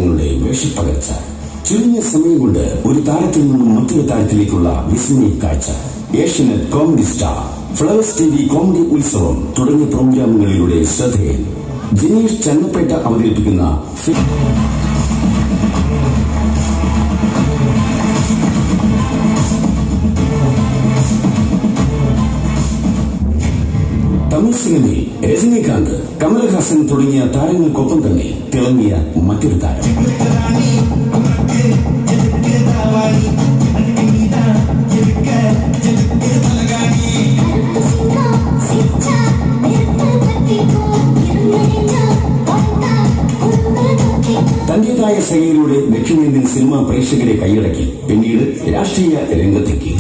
താരങ്ങളുടെ വേഷപ്പകർച്ച ചുരുങ്ങിയ സമയം കൊണ്ട് ഒരു താരത്തിൽ നിന്നും മറ്റൊരു താരത്തിലേക്കുള്ള വിസ്മയ കാഴ്ച Asianet comedy star Flowers T V comedy Utsavam തുടങ്ങിയ പ്രോഗ്രാമുകളിലൂടെ ശ്രദ്ധേയൻ ജിനീഷ് ചന്നപ്പേട്ട അവതരിപ്പിക്കുന്ന ഫി- തമിഴ് സിനിമയിൽ രജനീകാന്ത് കമൽഹാസൻ തുടങ്ങിയ താരങ്ങൾക്കൊപ്പം തന്നെ തിളങ്ങിയ മറ്റൊരു താരം തന്റേതായ ശൈലിയിലൂടെ ദക്ഷിണേന്ത്യൻ സിനിമാ പ്രേക്ഷകരെ കൈയടക്കി പിന്നീട് രാഷ്ട്രീയ രംഗത്തേക്ക്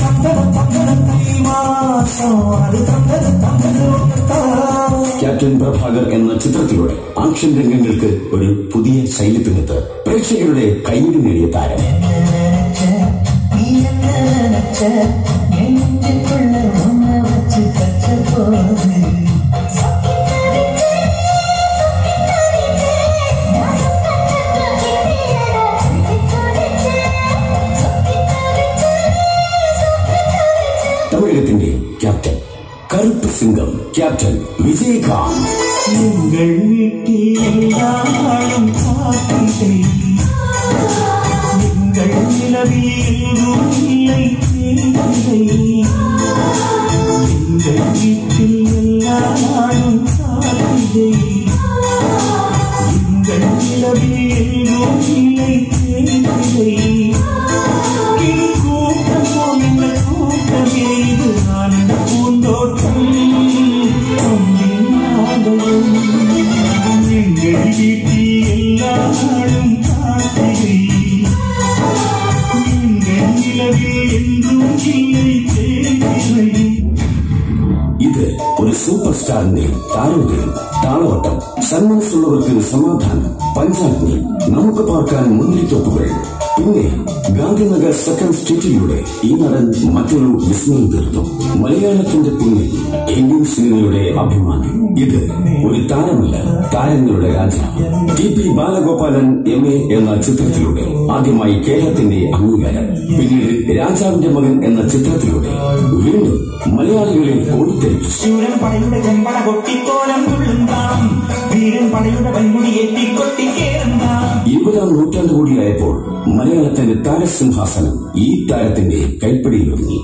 ക്യാപ്റ്റൻ പ്രഭാകർ എന്ന ചിത്രത്തിലൂടെ ആക്ഷൻ രംഗങ്ങൾക്ക് ഒരു പുതിയ ശൈലിപ്പിനത്ത് പ്രേക്ഷകരുടെ കൈയ്യടി നേടിയ താരം തമിഴകത്തിന്റെ ക്യാപ്റ്റൻ കറുപ്പ് സിംഗം ക്യാപ്റ്റൻ വിജയകാന്ത് எங்கள் வீட்டில் எல்லாரும் காத்திரை எங்கள் நிலவில் எல்லோரும் இல்லை தேய்திரை எங்கள் வீட்டில் எல்லாரும் காத்திரை எங்கள் நிலவில் எல்லோரும் இல்லை தேய்திரை கிளி கூட்டம் போல் எங்கள் கூட்டமே இது ஆனந்த பூந்தோட்டம் அன்பின் ஆலயம். எங்கள் வீட்டில் எல்லாரும் காத்திரை எங்கள் நிலவில் என்றும் இல்லை தேய்திரை ഇത് ഒരു സൂപ്പർ സ്റ്റാറിന്റെ താരോദയം താളവട്ടം സന്മനസ്സുള്ളവർക്ക് സമാധാനം പഞ്ചാഗ്നി നമുക്ക് പാർക്കാൻ മുന്തിരിത്തോപ്പുകൾ പിന്നെ ഗാന്ധിനഗർ സെക്കൻഡ് സ്ട്രീറ്റിലൂടെ ഈ നടൻ മറ്റൊരു വിസ്മയം തീർത്തു മലയാളത്തിന്റെ പുണ്യം ഇന്ത്യൻ സിനിമയുടെ അഭിമാനം ഇത് ഒരു താരമല്ല താരങ്ങളുടെ രാജാവ് T P Balagopalan M A എന്ന ചിത്രത്തിലൂടെ ആദ്യമായി കേരളത്തിന്റെ അംഗീകാരം പിന്നീട് രാജാവിന്റെ മകൻ എന്ന ചിത്രത്തിലൂടെ വീണ്ടും മലയാളികളെ ഓടിത്തെറിച്ചു ശൂരൻ പടയുടെ ചെമ്പട കൊട്ടിക്കോലം തുള്ളുന്താം വീരൻ പടയുടെ വൻമുടി എത്തിക്കൊട്ടി കേറുന്താം ഇരുപതാം നൂറ്റാണ്ട് കൂടിയായപ്പോൾ മലയാളത്തിന്റെ താരസിംഹാസനം ഈ താരത്തിന്റെ കൈപ്പിടിയിലൊതുങ്ങി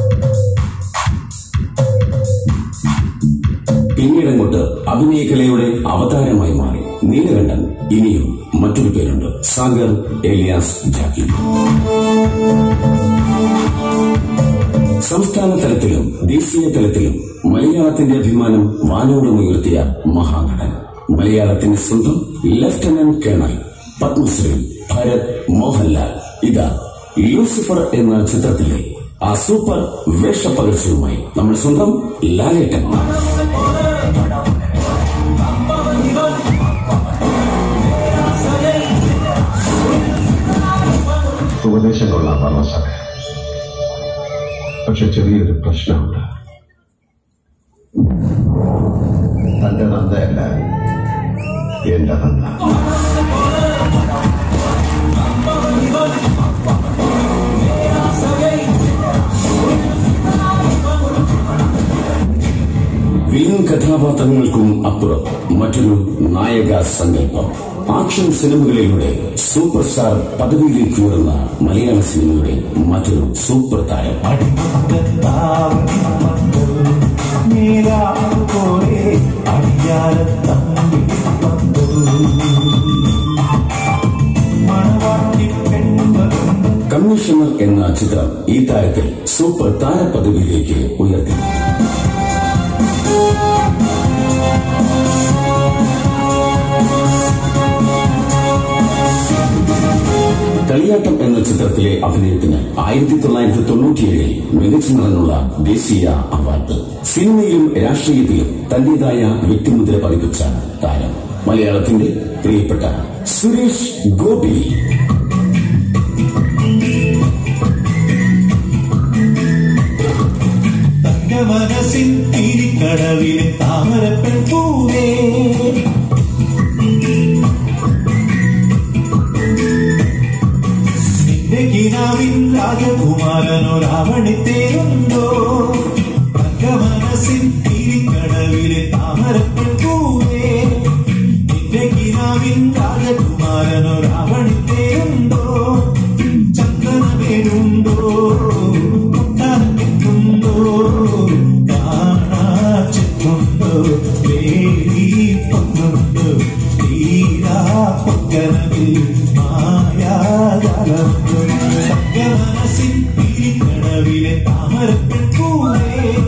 പിന്നീടങ്ങോട്ട് അഭിനയകലയുടെ അവതാരമായി മാറി നീലകണ്ഠൻ ഇനിയും മറ്റൊരു പേരുണ്ട് സാഗർ ഏലിയാസ് ജാക്കി സംസ്ഥാന തലത്തിലും ദേശീയ തലത്തിലും മലയാളത്തിന്റെ അഭിമാനം വാനോടമുയർത്തിയ മഹാനടൻ മലയാളത്തിന്റെ സ്വന്തം ലഫ്റ്റനന്റ് കേണൽ പത്മശ്രീ ഭരത് മോഹൻലാൽ ഇതാ ലൂസിഫർ എന്ന ചിത്രത്തിലെ ആ സൂപ്പർ വേഷപ്പകർച്ചയുമായി നമ്മുടെ സ്വന്തം ലാലേട്ടൻ ഉപദേശം കൊള്ളാൻ പറഞ്ഞ സമയം പക്ഷെ ചെറിയൊരു പ്രശ്നമുണ്ട് തന്റെ നന്ദയല്ല എന്റെ നന്ദ വില്ലൻ കഥാപാത്രങ്ങൾക്കും അപ്പുറം മറ്റൊരു നായക സങ്കല്പം ആക്ഷൻ സിനിമകളിലൂടെ സൂപ്പർ സ്റ്റാർ പദവിയിലേക്ക് ഉയർന്ന മലയാള സിനിമയുടെ മറ്റൊരു സൂപ്പർ താരം പോലെ അടിയാല തമ്മിൽ പന്ത് മണവാട്ടി പെൺമകൾ കമ്മീഷണർ എന്ന ചിത്രം ഈ താരത്തെ സൂപ്പർ താര പദവിയിലേക്ക് ഉയർത്തി കളിയാട്ടം എന്ന ചിത്രത്തിലെ അഭിനയത്തിന് ആയിരത്തി തൊള്ളായിരത്തി തൊണ്ണൂറ്റിയേഴിൽ മികച്ച നടനുള്ള ദേശീയ അവാർഡ് സിനിമയിലും രാഷ്ട്രീയത്തിലും തന്റേതായ വ്യക്തിമുദ്ര പതിപ്പിച്ച താരം മലയാളത്തിന്റെ പ്രിയപ്പെട്ട സുരേഷ് ഗോപി തന്റെ മനസ്സിൻ തിരിക്കടവിലെ താമരപ്പെൺ പൂവേ നിന്റെ കിനാവിൻ രാജകുമാരനോ രാവണിത്തേരുണ്ടോ മനസ്സിൻ തിരിക്കടവിലെ താമരപ്പൂവേ നിന്റെ കിനാവിൻ രാജകുമാരനോ രാവണിത്തേരുണ്ടോ ചന്ദനമേടുണ്ടോ കൊട്ടാരക്കെത്തുണ്ടോ കാണാച്ചെത്തുണ്ടോ വേലി പൊന്നുണ്ടോ തീരാ പൊക്കനവിൽ മായാജാലമുണ്ടോ സത്യമനസ്സിൻ തിരിക്കടവിലെ താമരപ്പൂവേ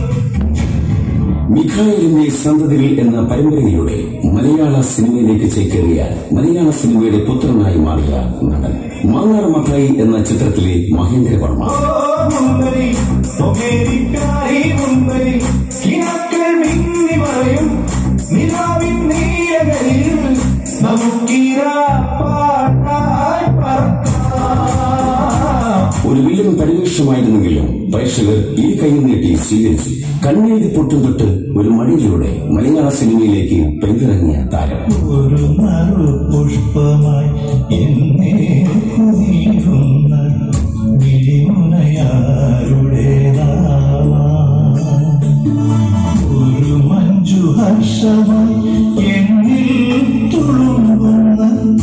മിഖായലിന്റെ സന്തതികൾ എന്ന പരമ്പരയിലൂടെ മലയാള സിനിമയിലേക്ക് ചേക്കേറിയ മലയാള സിനിമയുടെ പുത്രനായി മാറിയ നടൻ മാങ്ങാർ മത്തായി എന്ന ചിത്രത്തിലെ മഹേന്ദ്രവർമ്മ മുമ്പരി ഒമേരി പ്യാരി മുമ്പരി കിണക്കൾ മിന്നി പറയും നിലാവിൻ നീലകളിൽ നമുക്കിരാ പാട്ടായി പറക്കാം ഒരു വില്ലൻ പരിവേഷമായിരുന്നെങ്കിലും പ്രേക്ഷകർ ഈ കൈ നീട്ടി സ്വീകരിച്ചു കണ്ണീര് പൊട്ടും തൊട്ട് ഒരു മടിയിലൂടെ മലയാള സിനിമയിലേക്ക് പെയ്തിറങ്ങിയ താരം ഒരു നറു പുഷ്പമായി എന്നെ കുതിരുന്ന വിളിമുനയാരുടേതാവാം ഒരു മഞ്ജു ഹർഷമായി എന്നിൽ തുളുമ്പുന്ന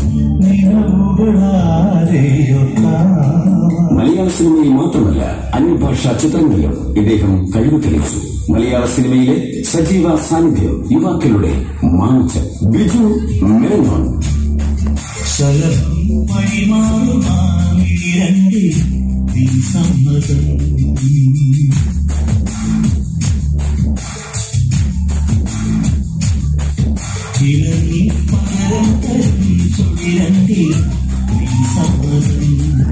നിലവുകളാരെയൊട്ടാം മലയാള സിനിമയിൽ മാത്രമല്ല അന്യഭാഷാ ചിത്രങ്ങളിലും ഇദ്ദേഹം കഴിവ് തെളിയിച്ചു മലയാള സിനിമയിലെ സജീവ സാന്നിധ്യം യുവാക്കളുടെ മാനിച്ച ബിജു മേനോൻ ശലഭം വഴിമാറുമാവിരണ്ടി സമ്മതം ഇളകി പകരം തരും ചൊല്ലിരണ്ടി സമ്മതം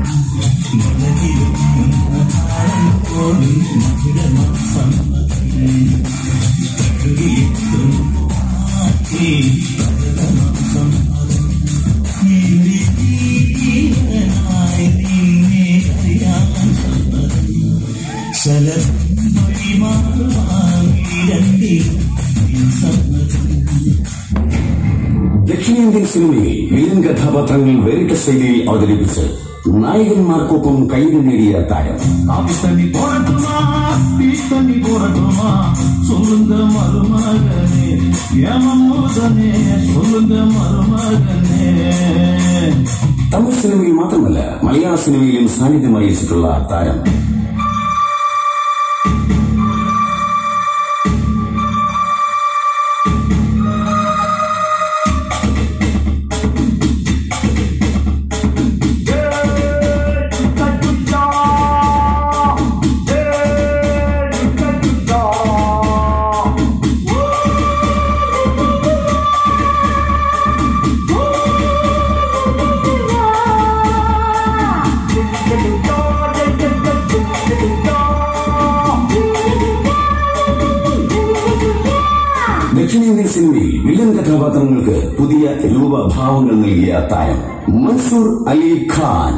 മലകിലും പോലും മധുരമ സമ്മതം കടുകിയിട്ടും മാറ്റി പകരമ സമ്മതം ദക്ഷിണേന്ത്യൻ സിനിമയിൽ വില്ലൻ കഥാപാത്രങ്ങൾ വേറിട്ട ശൈലിയിൽ അവതരിപ്പിച്ച് നായകന്മാർക്കൊപ്പം കൈയ്യിൽ നേടിയ താരം சொல்லுங்க மருமகனே யமமூதனே சொல்லுங்க மருமகனே തമിഴ് സിനിമയിൽ മാത്രമല്ല മലയാള സിനിമയിലും സാന്നിധ്യം അറിയിച്ചിട്ടുള്ള താരം ദക്ഷിണേന്ത്യൻ സിനിമയിൽ വില്ലൻ കഥാപാത്രങ്ങൾക്ക് പുതിയ രൂപഭാവങ്ങൾ നൽകിയ താരം മൻസൂർ അലി ഖാൻ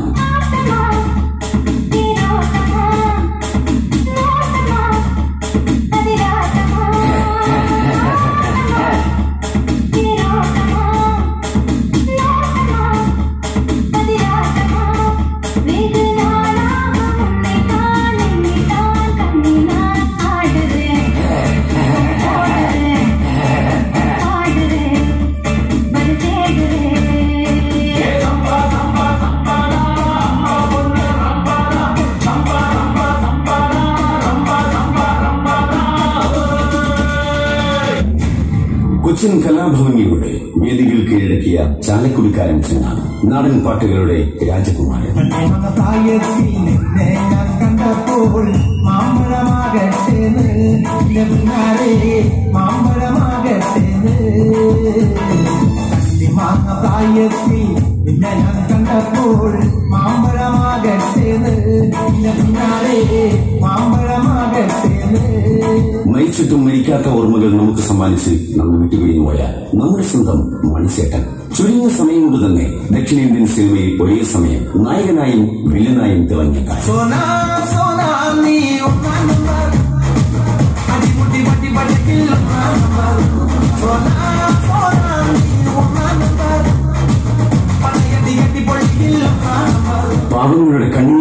കൊച്ചിൻ കലാഭവനിലൂടെ വേദികൾ കീഴടക്കിയ ചാലക്കുടിക്കാരൻ ചെന്നാണ് നാടൻ പാട്ടുകളുടെ രാജകുമാരൻ പ്രായത്തിൽ നിന്നെ ഞാൻ കണ്ടപ്പോൾ മാമ്പഴമാകട്ടേന്ന് പിന്നാലെ മാമ്പഴമാകട്ടേന്ന് കണ്ണിമാങ്ങ പ്രായത്തിൽ നിന്നെ ഞാൻ കണ്ടപ്പോൾ മാമ്പഴമാകട്ടേന്ന് പിന്നാലെ മാമ്പഴമാകട്ടേന്ന് മരിച്ചിട്ടും മരിക്കാത്ത ഓർമ്മകൾ നമുക്ക് സമ്മാനിച്ച് നമ്മൾ വിട്ടുപിരിഞ്ഞു പോയ നമ്മുടെ സ്വന്തം മണിച്ചേട്ടൻ ചുരുങ്ങിയ സമയം കൊണ്ട് തന്നെ ദക്ഷിണേന്ത്യൻ സിനിമയിൽ ഒരേ സമയം നായകനായും വില്ലനായും തിളങ്ങിയ കാര്യം സോനാ സോനാ നീ ഒന്നാം നമ്പർ അടിമുട്ടി പട്ടി പട്ടിക്കിൽ ഒന്നാം നമ്പർ സോനാ സോനാ നീ ഒന്നാം നമ്പർ പടയടി കെട്ടി പൊളിക്കിൽ ഒന്നാം നമ്പർ പാവങ്ങളുടെ കണ്ണീർ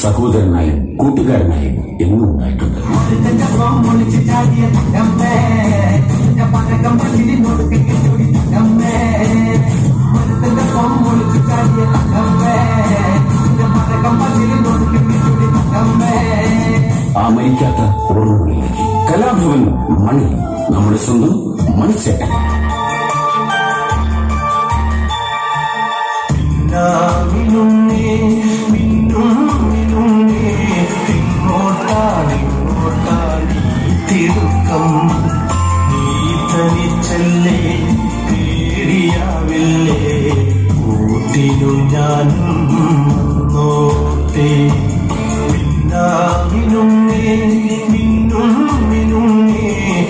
സഹോദരനായും കൂട്ടുകാരനായും എന്നും ഉണ്ടായിട്ടുണ്ട് ഒരുത്തന്റെ സ്വം ഒളിച്ച് ചാടിയ തങ്കമ്മേ എന്റെ പതക്കം പതിരി നോക്കി കിട്ടൂടി തങ്കമ്മേ ഒരുത്തന്റെ സ്വം ഒളിച്ച് ചാടിയ തങ്കമ്മേ എന്റെ പതക്കം പതിരി നോക്കി കിട്ടൂടി തങ്കമ്മേ ആ മരിക്കാത്ത ഓർമ്മകളിലേക്ക് കലാഭവൻ മണി നമ്മുടെ സ്വന്തം മണിച്ചേട്ടൻ മിന്നുന്നേ മിന്നും മിന്നുന്നേ ഇങ്ങോട്ടാണിങ്ങോട്ടാണീ തിടുക്കം നീ തനിച്ചല്ലേ പേടിയാവില്ലേ കൂട്ടിനു ഞാനും വന്നോട്ടെ മിന്നാമിനുന്നേ മിന്നും മിന്നുന്നേ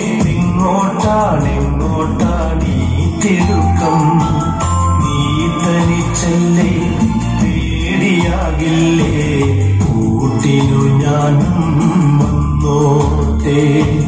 ഇങ്ങോട്ടാണിങ്ങോട്ടാണീ തിടുക്കം നീ തനിച്ചല്ലേ പേടിയാകില്ലേ കൂട്ടിനു ഞാനും വന്നോട്ടേ